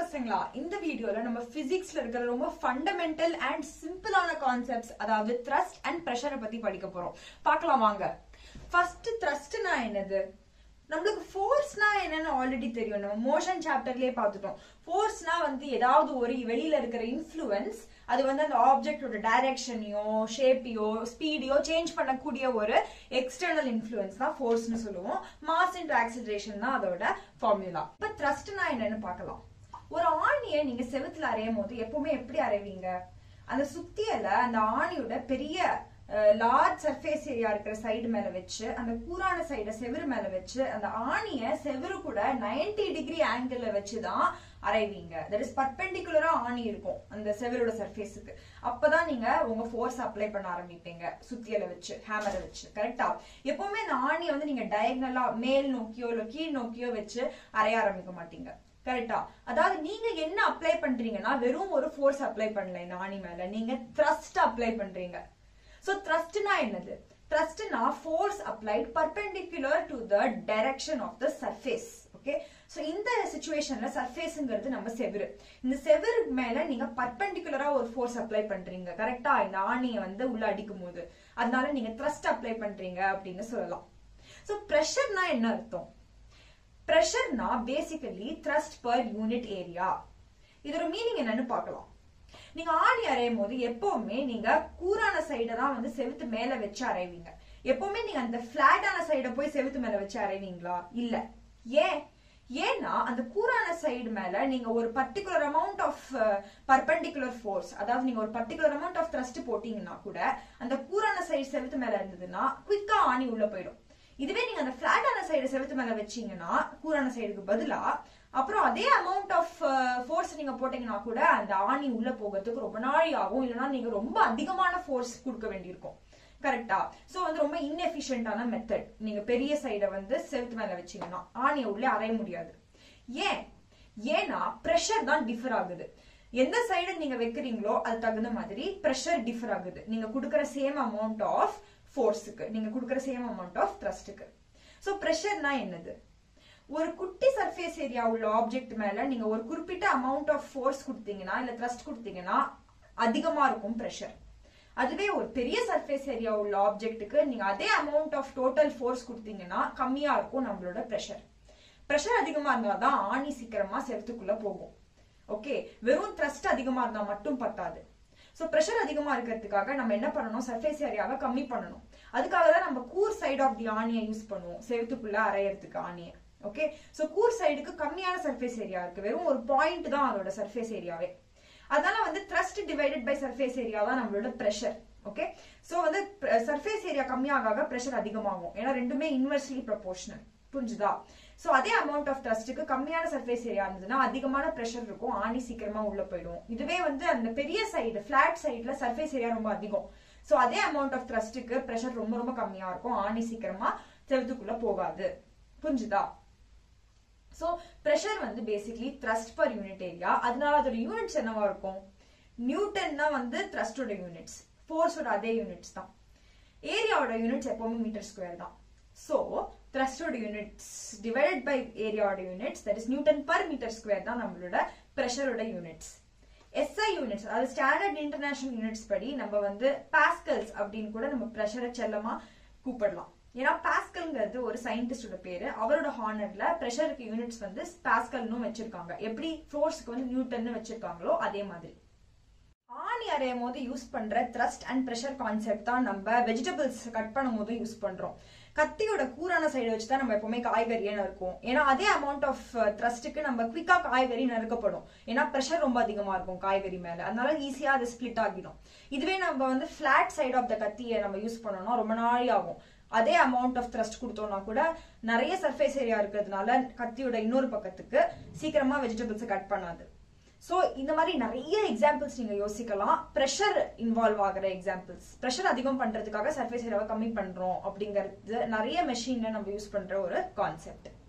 பசங்களா இந்த வீடியோல நம்ம பிசிக்ஸ்ல இருக்கிற ரொம்ப ஃபண்டமெண்டல் அண்ட் சிம்பிளான கான்செப்ட்ஸ் அதாவது த்ரஸ்ட் அண்ட் ப்ரெஷரை பத்தி படிக்க போறோம் பார்க்கலாம் வாங்க ஃபர்ஸ்ட் த்ரஸ்ட்னா என்னது நம்மளுக்கு ஃபோர்ஸ்னா என்னன்னு ஆல்ரெடி தெரியும் நம்ம மோஷன் சாப்டர்லயே பார்த்துட்டோம் ஃபோர்ஸ்னா வந்து ஏதாவது ஒரு வெளியில இருக்கிற இன்ஃப்ளூயன்ஸ் அது வந்து அந்த ஆப்ஜெக்டோட டைரக்ஷனையோ ஷேப்பையோ ஸ்பீடையோ சேஞ்ச் பண்ணக்கூடிய ஒரு எக்ஸ்டர்னல் இன்ஃப்ளூயன்ஸ் தான் ஃபோர்ஸ்னு சொல்லுவோம் மாஸ் இன்டு ஆக்சிலரேஷன் தான் அதோட ஃபார்முலா இப்ப த்ரஸ்ட்னா என்னன்னு பார்க்கலாம் ஒரு ஆணியை நீங்க செவுத்துல அரையும் போது எப்பவுமே எப்படி அரைவீங்க அந்த சுத்தியல அந்த ஆணியோட பெரிய லார்ஜ் சர்ஃபேஸ் ஏரியா இருக்கிற சைடு மேல வச்சு அந்த கூரான சைட செவுரு மேல வச்சு அந்த ஆணிய செவுரு கூட 90 டிகிரி ஆங்கிள் வச்சுதான் அரைவீங்க தட் இஸ் பர்பெண்டிகுலரா ஆணி இருக்கும் அந்த செவரோட சர்ஃபேஸுக்கு அப்பதான் நீங்க உங்க ஃபோர்ஸ் அப்ளை பண்ண ஆரம்பிப்பீங்க சுத்தியல வச்சு ஹேமரை வச்சு கரெக்டா எப்பவுமே அந்த ஆணியை வந்து நீங்க டயக்னலா மேல் நோக்கியோ இல்ல கீழ் நோக்கியோ வச்சு அரைய ஆரம்பிக்க மாட்டீங்க கரெக்டா அதாவது நீங்க என்ன அப்ளை பண்றீங்கன்னா வெறும் ஒரு ஃபோர்ஸ் அப்ளை பண்ணல இந்த ஆணி மேல நீங்க த்ரஸ்ட் அப்ளை பண்றீங்க சோ த்ரஸ்ட்னா என்னது த்ரஸ்ட்னா force applied perpendicular to the direction of the surface okay so இந்த சுச்சுவேஷன்ல சர்ஃபேஸ்ங்கிறது நம்ம செவுரு இந்த செவுரு மேல நீங்க பர்பெண்டிகுலரா ஒரு ஃபோர்ஸ் அப்ளை பண்றீங்க கரெக்டா இந்த ஆணியை வந்து உள்ள அடிக்கும் போது அதனால நீங்க த்ரஸ்ட் அப்ளை பண்றீங்க அப்படின்னு சொல்லலாம் சோ ப்ரெஷர்னா என்ன அர்த்தம் ப்ரெஷர்னா basically thrust per unit area இதோட மீனிங் என்னன்னு பார்க்கலாம் நீங்க ஆணி அரையும் போது எப்பவுமே நீங்க கூரான சைட தான் வந்து செவுத்து மேல வச்சு அரைவீங்க எப்பவுமே நீங்க அந்த பிளாட்டான சைட போய் செவுத்து மேல வச்சு அரைவீங்களா இல்ல ஏன் ஏன்னா அந்த கூரான சைடு மேல நீங்க ஒரு particular amount of perpendicular force அதாவது நீங்க ஒரு பர்டிகுலர் அமௌண்ட் ஆஃப் த்ரஸ்ட் போட்டீங்கன்னா கூட அந்த கூரான சைடு செவுத்து மேல இருந்ததுன்னா குவிக்கா ஆணி உள்ள போயிடும் இதுவே நீங்க அந்த பிளாட்டான சைடு செவுத்து மேல வச்சீங்கன்னா கூரான சைடுக்கு பதிலா அப்புறம் அதே அமௌண்ட் ஆஃப் ஃபோர்ஸ் நீங்க போட்டீங்கன்னா கூட அந்த ஆணி உள்ள போகிறதுக்கு ரொம்ப நாள் ஆகும் இல்லைன்னா நீங்க ரொம்ப அதிகமான ஃபோர்ஸ் கொடுக்க வேண்டியிருக்கும் கரெக்டா சோ வந்து ரொம்ப இன்எஃபிஷியன்டான மெத்தட் நீங்க பெரிய சைட வந்து செவுத்து மேல வச்சீங்கன்னா ஆணியை உள்ள அரைய முடியாது ஏன் ஏன்னா ப்ரெஷர் தான் டிஃபர் ஆகுது எந்த சைடு நீங்க வைக்கிறீங்களோ அது தகுந்த மாதிரி ப்ரெஷர் டிஃபர் ஆகுது நீங்க கொடுக்குற சேம் அமௌண்ட் ஆஃப் ஃபோர்ஸுக்கு நீங்க கொடுக்குற சேம் அமௌண்ட் ஆஃப் த்ரஸ்ட்டுக்கு சோ ப்ரெஷர்னா என்னது ஒரு குட்டி சர்ஃபேஸ் ஏரியா உள்ள ஆப்ஜெக்ட் மேல நீங்க ஒரு குறிப்பிட்ட அமௌண்ட் ஆஃப் ஃபோர்ஸ் கொடுத்தீங்கன்னா இல்ல த்ரஸ்ட் கொடுத்தீங்கன்னா அதிகமா இருக்கும் ப்ரெஷர் அதுவே ஒரு பெரிய சர்ஃபேஸ் ஏரியா உள்ள ஆப்ஜெக்ட்டுக்கு நீங்க அதே அமௌண்ட் ஆஃப் டோட்டல் ஃபோர்ஸ் கொடுத்தீங்கன்னா கம்மியா இருக்கும் நம்மளோட ப்ரெஷர் ப்ரெஷர் அதிகமா இருந்தாதான் ஆணி சீக்கிரமா செவத்துக்குள்ள போகும் ஓகே வெறும் த்ரஸ்ட் அதிகமா இருந்தா மட்டும் பத்தாது சோ ப்ரெஷர் அதிகமா இருக்கிறதுக்காக நம்ம என்ன பண்ணணும் சர்ஃபேஸ் ஏரியாவை கம்மி பண்ணணும் அதுக்காக தான் நம்ம கூர் சைடு ஆஃப் தி ஆணியை யூஸ் பண்ணுவோம் செவத்துக்குள்ள அரையறதுக்கு ஆணியை ஓகே சோ கூர் சைடுக்கு கம்மியான சர்ஃபேஸ் ஏரியா இருக்கு வெறும் ஒரு பாயிண்ட் தான் அதோட சர்ஃபேஸ் ஏரியாவே அதனால வந்து thrust divided by surface area தான் நம்மளோட ப்ரெஷர் ஓகே சோ வந்து சர்ஃபேஸ் ஏரியா கம்மியாக ப்ரெஷர் அதிகமாகும் ஏன்னா ரெண்டுமே இன்வெர்ஸ்லி ப்ரொபோர்ஷனல் புரிஞ்சுதா சோ அதே அமௌண்ட் ஆஃப் த்ரஸ்ட்டுக்கு கம்மியான சர்ஃபேஸ் ஏரியா இருந்ததுன்னா அதிகமான ப்ரெஷர் இருக்கும் ஆணி சீக்கிரமா உள்ள போயிடும் இதுவே வந்து அந்த பெரிய சைடு பிளாட் சைடுல சர்ஃபேஸ் ஏரியா ரொம்ப அதிகம் சோ அதே அமௌண்ட் ஆஃப் த்ரஸ்ட்டுக்கு ப்ரெஷர் ரொம்ப ரொம்ப கம்மியா இருக்கும் ஆணி சீக்கிரமா செவத்துக்குள்ள போகாது புரிஞ்சுதா சோ ப்ரெஷர் வந்து basically thrust per unit area அதனால அதோட யூனிட்ஸ் என்னவா இருக்கும் நியூட்டன் தான் வந்து த்ரஸ்டோட யூனிட்ஸ் ஃபோர்ஸோட அதே யூனிட்ஸ் தான் ஏரியாவோட யூனிட்ஸ் எப்பவுமே மீட்டர் ஸ்கொயர் தான் சோ த்ரஸ்டோட யூனிட்ஸ் டிவைடட் பை ஏரியாவோட units that is newton per metre square தான் நம்மளோட ப்ரெஷரோட யூனிட்ஸ் எஸ்ஐ யூனிட்ஸ் அதாவது ஸ்டாண்டர்ட் இன்டர்நேஷனல் யூனிட்ஸ் படி நம்ம வந்து பாஸ்கல்ஸ் அப்படின்னு கூட நம்ம ப்ரெஷரை செல்லமா கூப்பிடலாம் ஏன்னா பாஸ்கல்ங்கிறது ஒரு சயின்டிஸ்டோட பேரு அவரோட ஹானர்ல ப்ரெஷருக்கு யூனிட்ஸ் வந்து பாஸ்கல்னு வச்சிருக்காங்க எப்படி ஃபோர்ஸ்க்கு வந்து நியூட்டன் வச்சிருக்காங்களோ அதே மாதிரி ஆணி அரையும் போது யூஸ் பண்ற த்ரஸ்ட் அண்ட் ப்ரெஷர் கான்செப்ட் தான் நம்ம வெஜிடபிள்ஸ் கட் பண்ணும் போது யூஸ் பண்றோம் கத்தியோட கூரான சைடு வச்சு தான் நம்ம எப்பவுமே காய்கறியே நறுக்கும் ஏன்னா அதே அமௌண்ட் ஆஃப் த்ரஸ்ட்டுக்கு நம்ம குவிக்கா காய்கறி நறுக்கப்படும் ஏன்னா ப்ரெஷர் ரொம்ப அதிகமா இருக்கும் காய்கறி மேல அதனால ஈஸியா அது ஸ்பிளிட் ஆகிடும் இதுவே நம்ம வந்து பிளாட் சைடு ஆஃப் த கத்தியை நம்ம யூஸ் பண்ணோம்னா ரொம்ப நாளி ஆகும் அதே அமௌண்ட் ஆஃப் த்ரஸ்ட் கொடுத்தோம்னா கூட நிறைய சர்ஃபேஸ் ஏரியா இருக்கிறதுனால கத்தியோட இன்னொரு பக்கத்துக்கு சீக்கிரமா வெஜிடபிள்ஸ் கட் பண்ணாது சோ இந்த மாதிரி நிறைய எக்ஸாம்பிள்ஸ் நீங்க யோசிக்கலாம் ப்ரெஷர் இன்வால்வ் ஆகிற எக்ஸாம்பிள்ஸ் ப்ரெஷர் அதிகம் பண்றதுக்காக சர்ஃபேஸ் ஏரியாவை கம்மி பண்றோம் அப்படிங்கிறது நிறைய மெஷின்ல நம்ம யூஸ் பண்ற ஒரு கான்செப்ட்